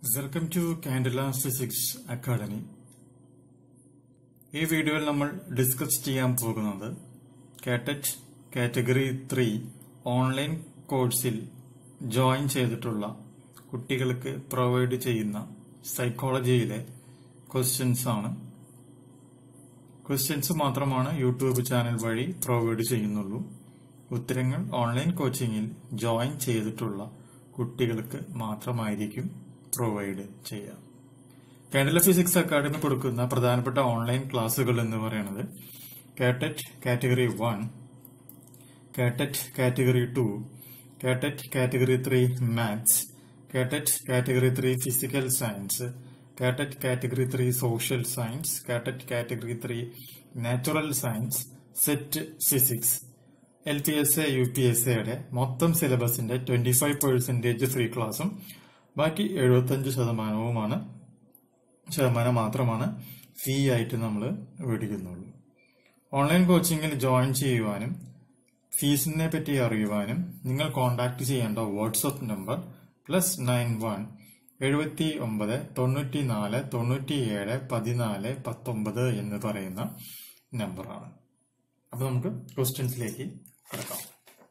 Welcome to Kandila physics academy ഈ വീഡിയോയിൽ നമ്മൾ ഡിസ്കസ് ചെയ്യാൻ പോകുന്നത് കാറ്ററ്റ് കാറ്റഗറി ത്രീ ഓൺലൈൻ കോഴ്സിൽ ജോയിൻ ചെയ്തിട്ടുള്ള കുട്ടികൾക്ക് പ്രൊവൈഡ് ചെയ്യുന്ന സൈക്കോളജിയിലെ ക്വസ്റ്റ്യൻസ് ആണ് ക്വസ്റ്റ്യൻസ് മാത്രമാണ് യൂട്യൂബ് ചാനൽ വഴി പ്രൊവൈഡ് ചെയ്യുന്നുള്ളൂ ഉത്തരങ്ങൾ ഓൺലൈൻ കോച്ചിങ്ങിൽ ജോയിൻ ചെയ്തിട്ടുള്ള കുട്ടികൾക്ക് മാത്രമായിരിക്കും പ്രൊവൈഡ് ചെയ്യുക കാൻഡല ഫിസിക്സ് അക്കാഡമി കൊടുക്കുന്ന പ്രധാനപ്പെട്ട ഓൺലൈൻ ക്ലാസുകൾ എന്ന് പറയുന്നത് KTET category one KTET category two KTET category three maths KTET category three physical science KTET category three social science KTET category three natural science SET physics L P S A U P S എയുടെ മൊത്തം സിലബസിന്റെ twenty five percentage free ക്ലാസും ബാക്കി എഴുപത്തഞ്ച് ശതമാനവുമാണ് ശതമാനം മാത്രമാണ് ഫീ ആയിട്ട് നമ്മൾ മേടിക്കുന്നുള്ളൂ ഓൺലൈൻ കോച്ചിങ്ങിൽ ജോയിൻ ചെയ്യുവാനും ഫീസിനെ പറ്റി അറിയുവാനും നിങ്ങൾ കോൺടാക്ട് ചെയ്യേണ്ട WhatsApp number plus nine one എഴുപത്തി ഒമ്പത് തൊണ്ണൂറ്റി നാല് തൊണ്ണൂറ്റിയേഴ് പതിനാല് പത്തൊമ്പത് എന്ന് പറയുന്ന നമ്പറാണ് അപ്പൊ നമുക്ക് ക്വസ്റ്റ്യൻസിലേക്ക് കിടക്കാം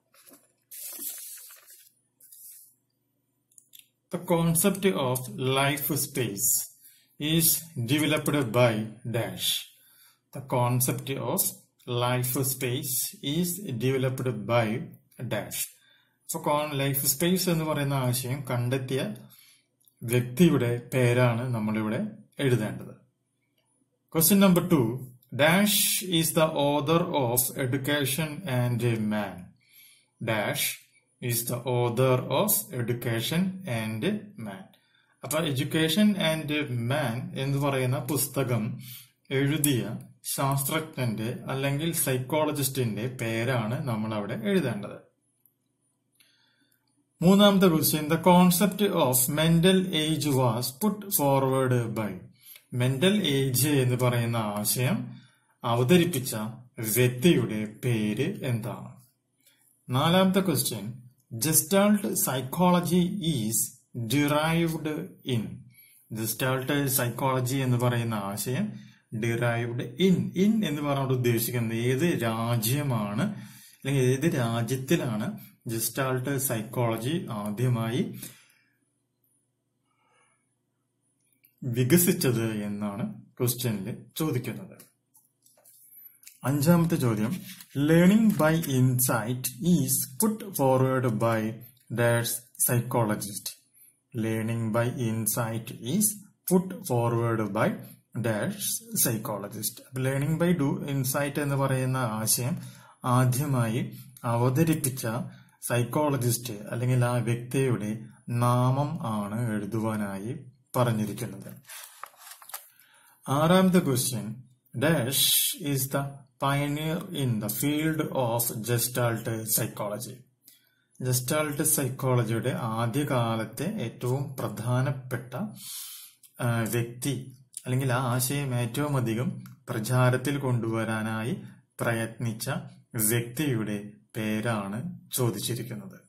The concept of life space is developed by dash. The concept of life space is developed by dash. So, life space എന്ന് പറയുന്ന ആശയം കണ്ടെത്തിയ വ്യക്തിയുടെ പേരാണ് നമ്മളിവിടെ എഴുതേണ്ടത് question number two dash is the author of education and man dash is the author of education and man അപ്പൊ education and മാൻ എന്ന് പറയുന്ന പുസ്തകം എഴുതിയ ശാസ്ത്രജ്ഞന്റെ അല്ലെങ്കിൽ സൈക്കോളജിസ്റ്റിന്റെ പേരാണ് നമ്മൾ അവിടെ എഴുതേണ്ടത് മൂന്നാമത്തെ question the concept of mental age was put forward by mental age എന്ന് പറയുന്ന ആശയം അവതരിപ്പിച്ച വ്യക്തിയുടെ പേര് എന്താണ് നാലാമത്തെ question gestalt psychology is derived in gestalt psychology എന്ന് പറയുന്ന ആശയം ഡിറൈവ്ഡ് ഇൻ ഇൻ എന്ന് പറഞ്ഞുകൊണ്ട് ഉദ്ദേശിക്കുന്നത് ഏത് രാജ്യമാണ് അല്ലെങ്കിൽ ഏത് രാജ്യത്തിലാണ് ജസ്റ്റാൾട്ട് സൈക്കോളജി ആദ്യമായി വികസിച്ചത് എന്നാണ് ക്വസ്റ്റ്യനിൽ ചോദിക്കുന്നത് അഞ്ചാമത്തെ ചോദ്യം learning by insight is put forward by dash psychologist learning by insight is put forward by dash psychologist learning by do insight എന്ന് പറയുന്ന ആശയം ആദ്യമായി അവതരിപ്പിച്ച സൈക്കോളജിസ്റ്റ് അല്ലെങ്കിൽ ആ വ്യക്തിയുടെ നാമം ആണ് എഴുതുവാനായി പറഞ്ഞിരിക്കുന്നത് ആറാമത്തെ question dash is the pioneer in the field of gestalt psychology gestalt സൈക്കോളജിയുടെ ആദ്യകാലത്തെ ഏറ്റവും പ്രധാനപ്പെട്ട വ്യക്തി അല്ലെങ്കിൽ ആ ആശയം ഏറ്റവും അധികം പ്രചാരത്തിൽ കൊണ്ടുവരാനായി പ്രയത്നിച്ച വ്യക്തിയുടെ പേരാണ് ചോദിച്ചിരിക്കുന്നത്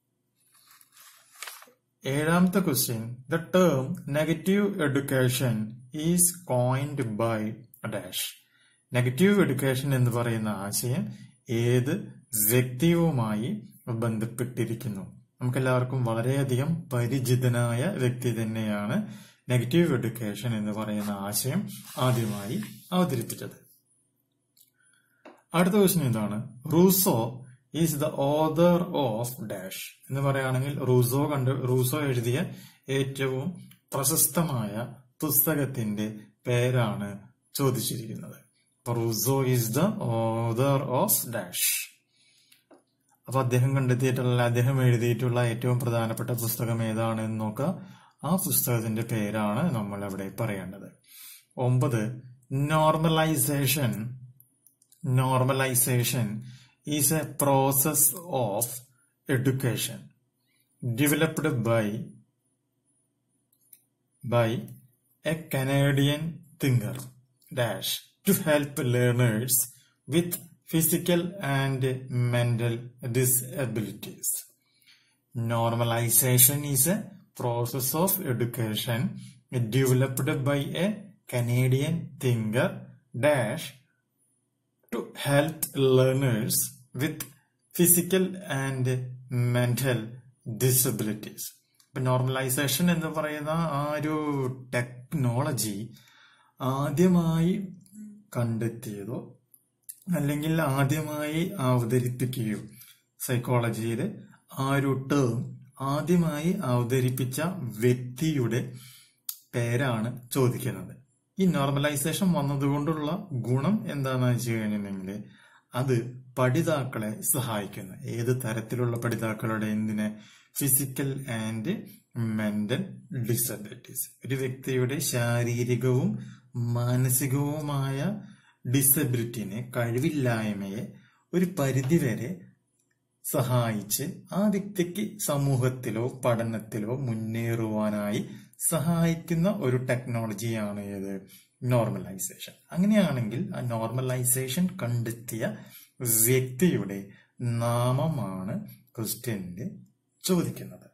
ഏഴാമത്തെ question the term negative education is coined by dash negative education എന്ന് പറയുന്ന ആശയം ഏത് വ്യക്തിയുമായി ബന്ധപ്പെട്ടിരിക്കുന്നു നമുക്കെല്ലാവർക്കും വളരെയധികം പരിചിതനായ വ്യക്തി തന്നെയാണ് നെഗറ്റീവ് എഡ്യൂക്കേഷൻ എന്ന് പറയുന്ന ആശയം ആദ്യമായി അവതരിപ്പിച്ചത് അടുത്ത ക്വസ്റ്റ്യൻ എന്താണ് Rousseau is the author of dash എന്ന് പറയുകയാണെങ്കിൽ റൂസോ കണ്ട് റൂസോ എഴുതിയ ഏറ്റവും പ്രശസ്തമായ പുസ്തകത്തിന്റെ പേരാണ് ചോദിച്ചിരിക്കുന്നത് Rousseau is the author of dash അപ്പൊ അദ്ദേഹം കണ്ടെത്തിയിട്ടുള്ള അദ്ദേഹം എഴുതിയിട്ടുള്ള ഏറ്റവും പ്രധാനപ്പെട്ട പുസ്തകം ഏതാണെന്ന് നോക്കുക ആ പുസ്തകത്തിന്റെ പേരാണ് നമ്മൾ അവിടെ പറയേണ്ടത് ഒമ്പത് normalization normalization is a process of education developed by by a Canadian thinker dash to help learners with physical and mental disabilities. Normalization is a process of education developed by a Canadian thinker dash to help learners with physical and mental disabilities ഇപ്പൊ normalization എന്ന് പറയുന്ന ആ ഒരു technology ആദ്യമായി കണ്ടെത്തിയതോ അല്ലെങ്കിൽ ആദ്യമായി അവതരിപ്പിക്കുകയോ സൈക്കോളജിയിൽ ആ ഒരു ടേം ആദ്യമായി അവതരിപ്പിച്ച വ്യക്തിയുടെ പേരാണ് ചോദിക്കുന്നത് ഈ നോർമലൈസേഷൻ വന്നതുകൊണ്ടുള്ള ഗുണം എന്താണെന്ന് വെച്ച് കഴിഞ്ഞിട്ടുണ്ടെങ്കിൽ അത് പഠിതാക്കളെ സഹായിക്കുന്നു ഏത് തരത്തിലുള്ള പഠിതാക്കളുടെ എന്തിനെ ഫിസിക്കൽ ആൻഡ് മെന്റൽ ഡിസബിലിറ്റീസ് ഒരു വ്യക്തിയുടെ ശാരീരികവും മാനസികവുമായ ഡിസബിലിറ്റിനെ കഴിവില്ലായ്മയെ ഒരു പരിധിവരെ സഹായിച്ച് ആ വ്യക്തിക്ക് സമൂഹത്തിലോ പഠനത്തിലോ മുന്നേറുവാനായി സഹായിക്കുന്ന ഒരു ടെക്നോളജിയാണ് ഏത് നോർമലൈസേഷൻ അങ്ങനെയാണെങ്കിൽ ആ നോർമലൈസേഷൻ കണ്ടെത്തിയ വ്യക്തിയുടെ നാമമാണ് ക്വസ്റ്റ്യനിൽ ചോദിക്കുന്നത്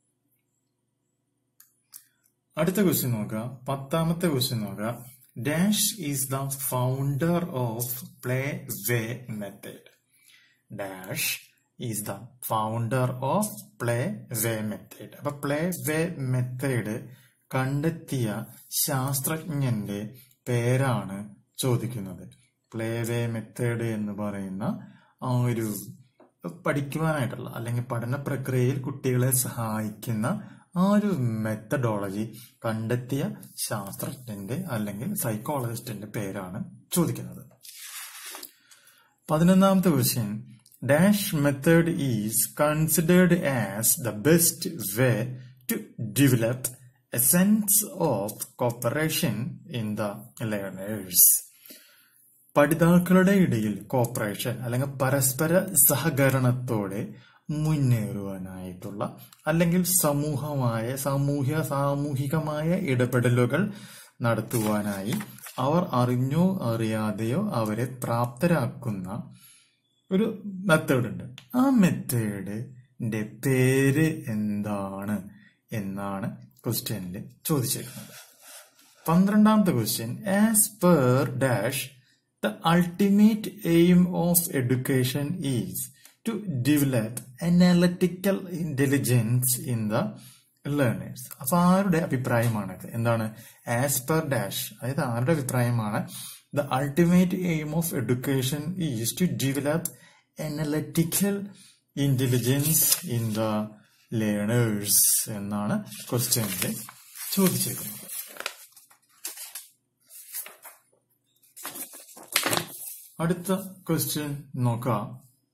അടുത്ത ക്വസ്റ്റ്യൻ നോക്കുക പത്താമത്തെ ക്വസ്റ്റ്യൻ നോക്കുക dash is the founder of play way method dash is the founder of play way method അപ്പൊ പ്ലേ വേ മെത്തേഡ് കണ്ടെത്തിയ ശാസ്ത്രജ്ഞന്റെ പേരാണ് ചോദിക്കുന്നത് പ്ലേ വേ മെത്തേഡ് എന്ന് പറയുന്ന ആ ഒരു പഠിക്കുവാനായിട്ടുള്ള അല്ലെങ്കിൽ പഠന പ്രക്രിയയിൽ കുട്ടികളെ സഹായിക്കുന്ന ആ ഒരു മെത്തഡോളജി കണ്ടെത്തിയ ശാസ്ത്രജ്ഞന്റെ അല്ലെങ്കിൽ സൈക്കോളജിസ്റ്റിന്റെ പേരാണ് ചോദിക്കുന്നത് പതിനൊന്നാമത്തെ question dash method is considered as the best way to develop a sense of cooperation in the learners പഠിതാക്കളുടെ ഇടയിൽ കോപ്പറേഷൻ അല്ലെങ്കിൽ പരസ്പര സഹകരണത്തോടെ മുന്നേറുവാനായിട്ടുള്ള അല്ലെങ്കിൽ സമൂഹമായ സാമൂഹ്യ സാമൂഹികമായ ഇടപെടലുകൾ നടത്തുവാനായി അവർ അറിഞ്ഞോ അറിയാതെയോ അവരെ പ്രാപ്തരാക്കുന്ന ഒരു മെത്തേഡ് ഉണ്ട് ആ മെത്തേഡിന്റെ പേര് എന്താണ് എന്നാണ് ക്വസ്റ്റ്യനിൽ ചോദിച്ചിരിക്കുന്നത് പന്ത്രണ്ടാമത്തെ question as per dash the ultimate aim of education is to develop analytical intelligence in the learners അപ്പൊ ആരുടെ അഭിപ്രായമാണിത് എന്താണ് ആസ് പെർ ഡാഷ് അതായത് ആരുടെ അഭിപ്രായമാണ് the ultimate aim of education is to develop analytical intelligence in the learners എന്നാണ് ക്വസ്റ്റ്യനിൽ ചോദിച്ചിരിക്കുന്നത് അടുത്ത ക്വസ്റ്റ്യൻ നോക്കാം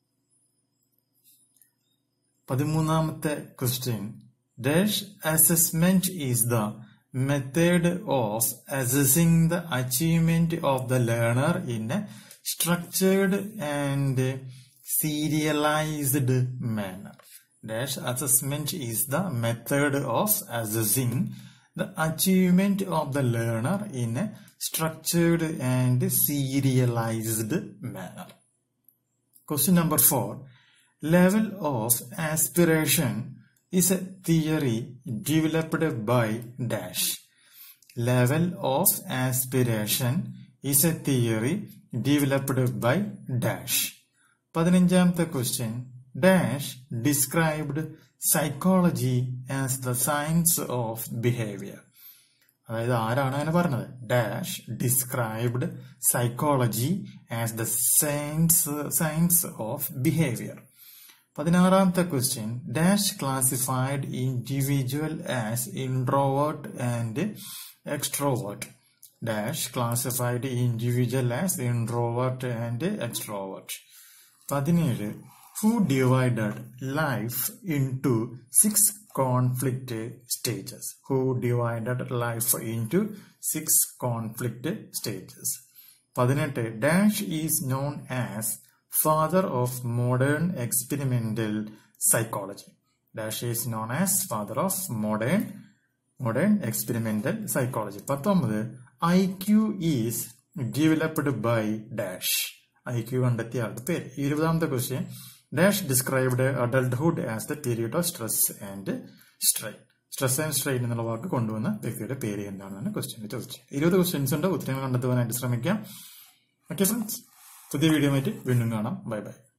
പതിമൂന്നാമത്തെ question dash assessment is the method of assessing the achievement of the learner in a structured and serialized manner dash assessment is the method of assessing the achievement of the learner in a structured and serialized manner. Question number four. Level of aspiration is a theory developed by dash. Level of aspiration is a theory developed by dash. പതിനഞ്ചാമത്തെ question dash described psychology as the science of behavior അതായത് ആരാണ് അങ്ങനെ പറഞ്ഞത് dash described psychology as the science science of behaviour പതിനാറാമത്തെ question dash classified individual as introvert and extrovert dash classified individual as introvert and extrovert പതിനേഴ് who divided life into six conflict stages. Who divided life into six conflict stages. പതിനെട്ട് dash is known as father of modern experimental psychology dash is known as father of modern modern experimental psychology പത്തൊമ്പത് I Q is developed by dash I Q കണ്ടെത്തിയ ആളുടെ പേര് ഇരുപതാമത്തെ question dash described adulthood as the period of stress and strain stress and strain എന്നുള്ള വാക്ക് കൊണ്ടുവന്ന വ്യക്തിയുടെ പേര് എന്താണെന്നാണ് ക്വസ്റ്റ്യൻ ചോദിച്ചത് ഇരുപത് ക്വസ്റ്റ്യൻസ് ഉണ്ട് ഉത്തരങ്ങൾ കണ്ടെത്തുവാനായിട്ട് ശ്രമിക്കാം ഓക്കെ ഫ്രണ്ട്സ് പുതിയ വീഡിയോ ആയിട്ട് വീണ്ടും കാണാം ബൈ ബൈ